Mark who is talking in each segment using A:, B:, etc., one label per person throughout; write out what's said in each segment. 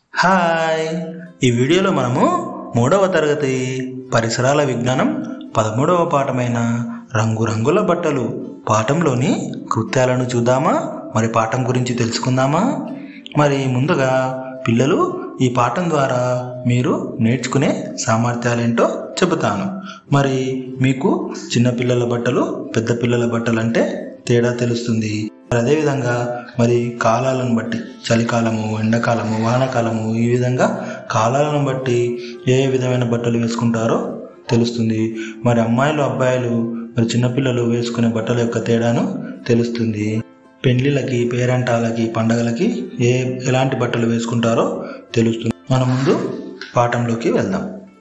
A: hi ఈ వీడియోలో మనము మూడవ తరగతి పరిసరాల విజ్ఞానం పదమూడవ పాఠమైన రంగురంగుల బట్టలు పాఠంలోని కృత్యాలను చూద్దామా మరి పాఠం గురించి తెలుసుకుందామా మరి ముందుగా పిల్లలు ఈ పాఠం ద్వారా మీరు నేర్చుకునే సామర్థ్యాలేంటో చెబుతాను మరి మీకు చిన్నపిల్లల బట్టలు పెద్ద పిల్లల బట్టలు అంటే తేడా తెలుస్తుంది మరి అదేవిధంగా మరి కాలాలను బట్టి చలికాలము ఎండాకాలము వానాకాలము ఈ విధంగా కాలాలను బట్టి ఏ విధమైన బట్టలు వేసుకుంటారో తెలుస్తుంది మరి అమ్మాయిలు అబ్బాయిలు మరి చిన్నపిల్లలు వేసుకునే బట్టల యొక్క తేడాను తెలుస్తుంది పెండ్లిళ్ళకి పేరంటాలకి పండగలకి ఏ ఎలాంటి బట్టలు వేసుకుంటారో తెలుస్తుంది మన ముందు పాఠంలోకి వెళ్దాం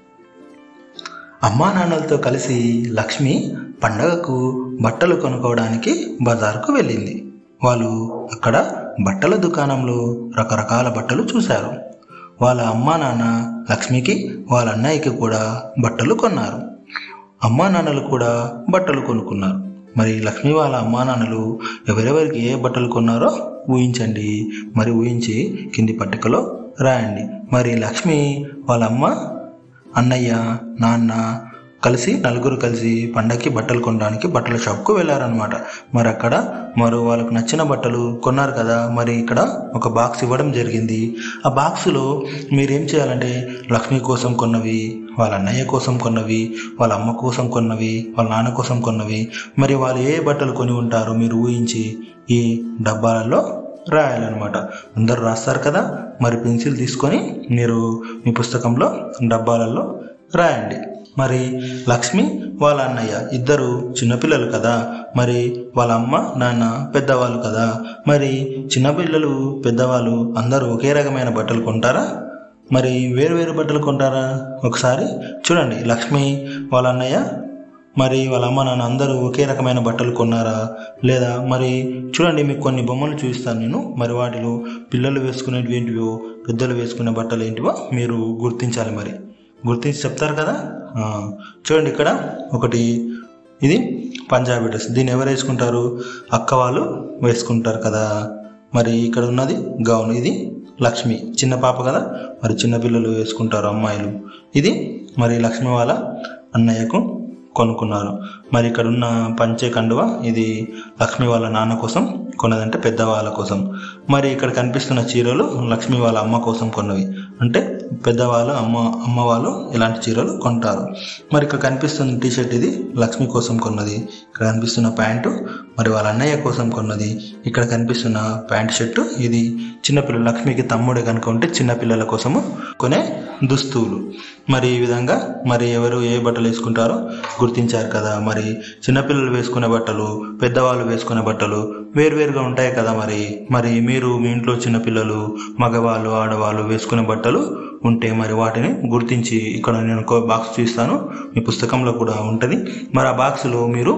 A: అమ్మా నాన్నలతో కలిసి లక్ష్మి పండగకు బట్టలు కొనుక్కోవడానికి బజార్కు వెళ్ళింది వాళ్ళు అక్కడ బట్టల దుకాణంలో రకరకాల బట్టలు చూశారు వాళ్ళ అమ్మా నాన్న లక్ష్మికి వాళ్ళ అన్నయ్యకి కూడా బట్టలు కొన్నారు అమ్మా నాన్నలు కూడా బట్టలు కొనుక్కున్నారు మరి లక్ష్మి వాళ్ళ అమ్మా నాన్నలు ఎవరెవరికి ఏ బట్టలు కొన్నారో ఊహించండి మరి ఊహించి కింది పట్టికలో రాయండి మరి లక్ష్మి వాళ్ళ అమ్మ అన్నయ్య నాన్న కలిసి నలుగురు కలిసి పండగకి బట్టలు కొనడానికి బట్టల షాప్కు వెళ్ళారనమాట మరి అక్కడ మరి వాళ్ళకు నచ్చిన బట్టలు కొన్నారు కదా మరి ఇక్కడ ఒక బాక్స్ ఇవ్వడం జరిగింది ఆ బాక్సులో మీరేం చేయాలంటే లక్ష్మి కోసం కొన్నవి వాళ్ళ అన్నయ్య కోసం కొన్నవి వాళ్ళ అమ్మ కోసం కొన్నవి వాళ్ళ నాన్న కోసం కొన్నవి మరి వాళ్ళు ఏ బట్టలు కొని ఉంటారో మీరు ఊహించి ఈ డబ్బాలలో రాయాలన్నమాట అందరూ రాస్తారు కదా మరి పెన్సిల్ తీసుకొని మీరు మీ పుస్తకంలో డబ్బాలలో రాయండి మరి లక్ష్మి వాళ్ళ అన్నయ్య ఇద్దరు చిన్నపిల్లలు కదా మరి వాళ్ళ అమ్మ నాన్న పెద్దవాళ్ళు కదా మరి చిన్నపిల్లలు పెద్దవాళ్ళు అందరూ ఒకే రకమైన బట్టలు కొంటారా మరి వేరు వేరు బట్టలు కొంటారా ఒకసారి చూడండి లక్ష్మి వాళ్ళ అన్నయ్య మరి వాళ్ళ అమ్మ నాన్న అందరూ ఒకే రకమైన బట్టలు కొన్నారా లేదా మరి చూడండి మీకు కొన్ని బొమ్మలు చూపిస్తాను నేను మరి వాటిలో పిల్లలు వేసుకునేవి ఏంటివో పెద్దలు వేసుకునే బట్టలు ఏంటివో మీరు గుర్తించాలి మరి గుర్తించి చెప్తారు కదా ఆ, చూడండి ఇక్కడ ఒకటి ఇది పంజాబీ డ్రెస్ దీన్ని ఎవరు వేసుకుంటారు అక్క వాళ్ళు వేసుకుంటారు కదా మరి ఇక్కడ ఉన్నది గౌన్ ఇది లక్ష్మి చిన్న పాప కదా మరి చిన్న పిల్లలు వేసుకుంటారు అమ్మాయిలు ఇది మరి లక్ష్మి వాళ్ళ అన్నయ్యకు కొనుక్కున్నారు మరి ఇక్కడ ఉన్న పంచే కండువ ఇది లక్ష్మి వాళ్ళ నాన్న కోసం కొన్నదంటే పెద్దవాళ్ళ కోసం మరి ఇక్కడ కనిపిస్తున్న చీరలు లక్ష్మి వాళ్ళ అమ్మ కోసం కొన్నవి అంటే పెద్దవాళ్ళు అమ్మ అమ్మ వాళ్ళు ఇలాంటి చీరలు కొంటారు మరి ఇక్కడ కనిపిస్తున్న టీషర్ట్ ఇది లక్ష్మి కోసం కొన్నది ఇక్కడ కనిపిస్తున్న ప్యాంటు మరి వాళ్ళ అన్నయ్య కోసం కొన్నది ఇక్కడ కనిపిస్తున్న ప్యాంట్ షర్టు ఇది చిన్నపిల్లలు లక్ష్మికి తమ్ముడే కనుక ఉంటే చిన్నపిల్లల కోసము కొనే దుస్తువులు మరి ఈ విధంగా మరి ఎవరు ఏ బట్టలు వేసుకుంటారో గుర్తించారు కదా మరి చిన్నపిల్లలు వేసుకునే బట్టలు పెద్దవాళ్ళు వేసుకునే బట్టలు వేరువేరుగా ఉంటాయి కదా మరి మరి మీరు మీ ఇంట్లో చిన్నపిల్లలు మగవాళ్ళు ఆడవాళ్ళు వేసుకునే బట్టలు ఉంటే మరి వాటిని గుర్తించి ఇక్కడ నేను ఒక బాక్స్ చూస్తాను మీ పుస్తకంలో కూడా ఉంటుంది మరి ఆ బాక్స్లో మీరు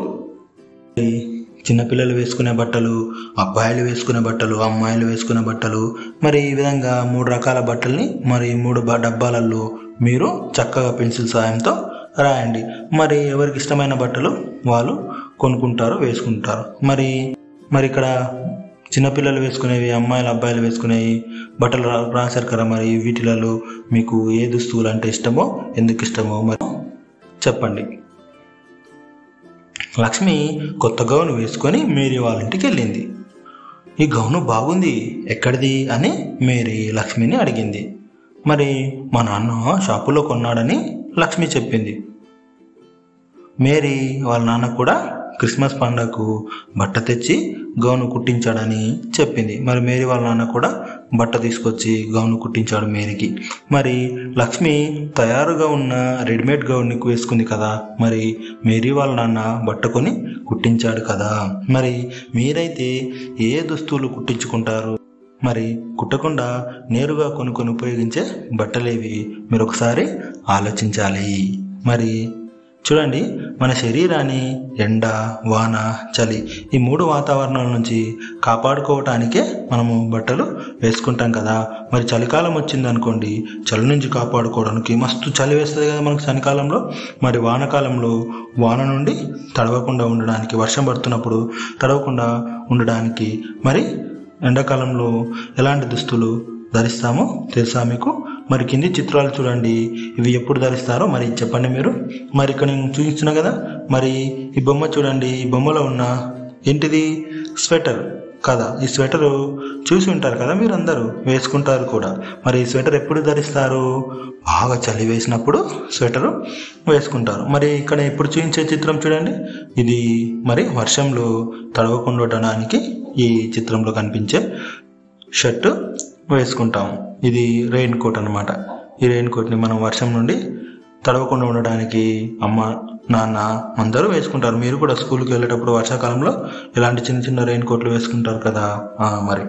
A: చిన్నపిల్లలు వేసుకునే బట్టలు అబ్బాయిలు వేసుకునే బట్టలు అమ్మాయిలు వేసుకునే బట్టలు మరి ఈ విధంగా మూడు రకాల బట్టల్ని మరి మూడు బ- డబ్బాలలో మీరు చక్కగా పెన్సిల్ సాయంతో రాయండి మరి ఎవరికి ఇష్టమైన బట్టలు వాళ్ళు కొనుక్కుంటారు వేసుకుంటారు మరి మరి ఇక్కడ చిన్నపిల్లలు వేసుకునేవి అమ్మాయిలు అబ్బాయిలు వేసుకునేవి బట్టలు రా- రాశారు కదా మరి వీటిలలో మీకు ఏ దుస్తువులు అంటే ఇష్టమో ఎందుకు ఇష్టమో మరి చెప్పండి లక్ష్మి కొత్త గౌను వేసుకొని మేరీ వాళ్ళ ఇంటికి వెళ్ళింది ఈ గౌను బాగుంది ఎక్కడిది అని మేరీ లక్ష్మిని అడిగింది మరి మా నాన్న షాపులో కొన్నాడని లక్ష్మి చెప్పింది మేరీ వాళ్ళ నాన్న కూడా క్రిస్మస్ పండగకు బట్ట తెచ్చి గౌను కుట్టించాడని చెప్పింది మరి మేరీ వాళ్ళ నాన్న కూడా బట్ట తీసుకొచ్చి గౌను కుట్టించాడు మేరీకి మరి లక్ష్మి తయారుగా ఉన్న రెడీమేడ్ గౌన్ని వేసుకుంది కదా మరి మేరీ వాళ్ళ నాన్న బట్ట కొని కుట్టించాడు కదా మరి మీరైతే ఏ దుస్తువులు కుట్టించుకుంటారు మరి కుట్టకుండా నేరుగా కొనుక్కొని ఉపయోగించే బట్టలేవి మీరు ఒకసారి ఆలోచించాలి మరి చూడండి మన శరీరాన్ని ఎండ వాన చలి ఈ మూడు వాతావరణాల నుంచి కాపాడుకోవటానికే మనము బట్టలు వేసుకుంటాం కదా మరి చలికాలం వచ్చింది అనుకోండి చలి నుంచి కాపాడుకోవడానికి మస్తు చలి వేస్తుంది కదా మనకు చలికాలంలో మరి వానకాలంలో వాన నుండి తడవకుండా ఉండడానికి వర్షం పడుతున్నప్పుడు తడవకుండా ఉండడానికి మరి ఎండాకాలంలో ఎలాంటి దుస్తులు ధరిస్తామో తెలుసా మీకు మరి కింది చిత్రాలు చూడండి ఇవి ఎప్పుడు ధరిస్తారో మరి చెప్పండి మీరు మరి ఇక్కడ నేను చూపించిన కదా మరి ఈ బొమ్మ చూడండి ఈ బొమ్మలో ఉన్న ఏంటిది స్వెటర్ కదా ఈ స్వెటర్ చూసి ఉంటారు కదా మీరు అందరూ వేసుకుంటారు కూడా మరి ఈ స్వెటర్ ఎప్పుడు ధరిస్తారు బాగా చలి వేసినప్పుడు స్వెటర్ వేసుకుంటారు మరి ఇక్కడ ఇప్పుడు చూపించే చిత్రం చూడండి ఇది మరి వర్షంలో తడవకుండా ఉండడానికి ఈ చిత్రంలో కనిపించే షర్ట్ వేసుకుంటాం ఇది రెయిన్ కోట్ అనమాట ఈ రెయిన్ కోట్ని మనం వర్షం నుండి తడవకుండా ఉండడానికి అమ్మ నాన్న అందరూ వేసుకుంటారు మీరు కూడా స్కూల్కి వెళ్ళేటప్పుడు వర్షాకాలంలో ఇలాంటి చిన్న చిన్న రెయిన్ కోట్లు వేసుకుంటారు కదా ఆ, మరి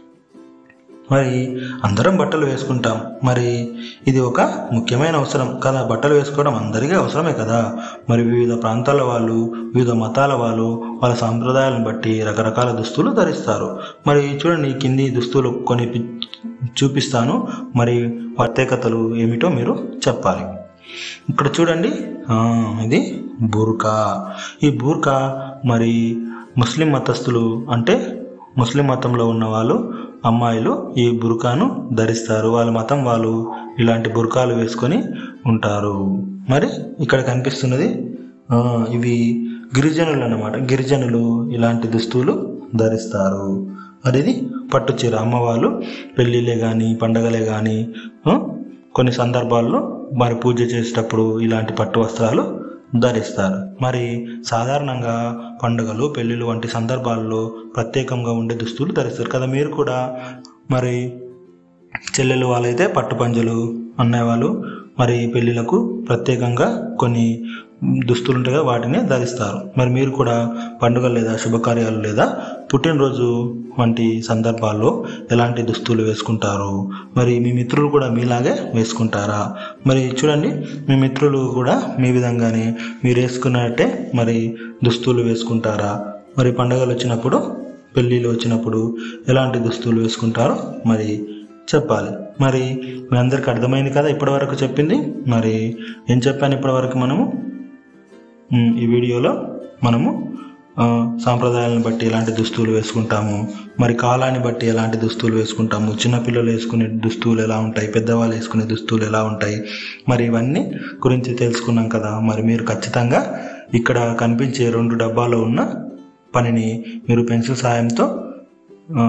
A: మరి అందరం బట్టలు వేసుకుంటాం మరి ఇది ఒక ముఖ్యమైన అవసరం కదా బట్టలు వేసుకోవడం అందరికీ అవసరమే కదా మరి వివిధ ప్రాంతాల వాళ్ళు వివిధ మతాల వాళ్ళు వాళ్ళ సాంప్రదాయాలను బట్టి రకరకాల దుస్తులు ధరిస్తారు మరి చూడండి ఈ కింది దుస్తులు కొన్ని పి- చూపిస్తాను మరి ప్రత్యేకతలు ఏమిటో మీరు చెప్పాలి ఇక్కడ చూడండి ఆ, ఇది బూర్కా ఈ బూర్కా మరి ముస్లిం మతస్థులు అంటే ముస్లిం మతంలో ఉన్న వాళ్ళు అమ్మాయిలు ఈ బుర్కాను ధరిస్తారు వాళ్ళ మతం వాళ్ళు ఇలాంటి బుర్కాలు వేసుకొని ఉంటారు మరి ఇక్కడ కనిపిస్తున్నది ఆ, ఇవి గిరిజనులు అన్నమాట గిరిజనులు ఇలాంటి దుస్తులు ధరిస్తారు మరి ఇది పట్టు చీర అమ్మవాళ్ళు పెళ్ళిళ్ళే కానీ పండగలే కానీ కొన్ని సందర్భాల్లో మరి పూజ చేసేటప్పుడు ఇలాంటి పట్టు వస్త్రాలు ధరిస్తారు మరి సాధారణంగా పండుగలు పెళ్ళిళ్ళు వంటి సందర్భాల్లో ప్రత్యేకంగా ఉండే దుస్తులు ధరిస్తారు కదా మీరు కూడా మరి చెల్లెలు వాళ్ళైతే పట్టు పంజలు అన్నయ్య వాళ్ళు మరి పెళ్ళిళ్ళకు ప్రత్యేకంగా కొన్ని దుస్తులు ఉంటాయి కదా వాటిని ధరిస్తారు మరి మీరు కూడా పండుగలు లేదా శుభకార్యాలు లేదా పుట్టినరోజు వంటి సందర్భాల్లో ఎలాంటి దుస్తులు వేసుకుంటారు మరి మీ మిత్రులు కూడా మీలాగే వేసుకుంటారా మరి చూడండి మీ మిత్రులు కూడా మీ విధంగానే మీరు వేసుకున్నట్టే మరి దుస్తులు వేసుకుంటారా మరి పండుగలు వచ్చినప్పుడు పెళ్ళిళ్ళు వచ్చినప్పుడు ఎలాంటి దుస్తులు వేసుకుంటారో మరి చెప్పాలి మరి మీ అందరికి అర్థమైంది కదా ఇప్పటివరకు చెప్పింది మరి ఏం చెప్పాను ఇప్పటివరకు మనము ఉమ్, ఈ వీడియోలో మనము ఆ, సాంప్రదాయాలను బట్టి ఎలాంటి దుస్తులు వేసుకుంటాము మరి కాలాన్ని బట్టి ఎలాంటి దుస్తులు వేసుకుంటాము చిన్నపిల్లలు వేసుకునే దుస్తులు ఎలా ఉంటాయి పెద్దవాళ్ళు వేసుకునే దుస్తులు ఎలా ఉంటాయి మరి ఇవన్నీ గురించి తెలుసుకున్నాం కదా మరి మీరు ఖచ్చితంగా ఇక్కడ కనిపించే రెండు డబ్బాలో ఉన్న పనిని మీరు పెన్సిల్ సాయంతో ఆ,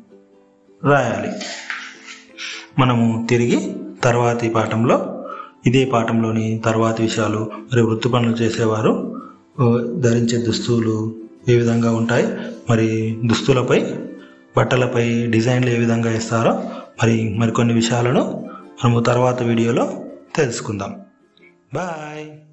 A: రాయాలి మనము తిరిగి తర్వాతి పాఠంలో ఇదే పాఠంలోని తర్వాతి విషయాలు మరి వృత్తి పనులు చేసేవారు ఆ, ధరించే దుస్తులు ఏ విధంగా ఉంటాయి మరి దుస్తులపై బట్టలపై డిజైన్లు ఏ విధంగా ఇస్తారో మరి మరికొన్ని విషయాలను మనము తర్వాత వీడియోలో తెలుసుకుందాం బాయ్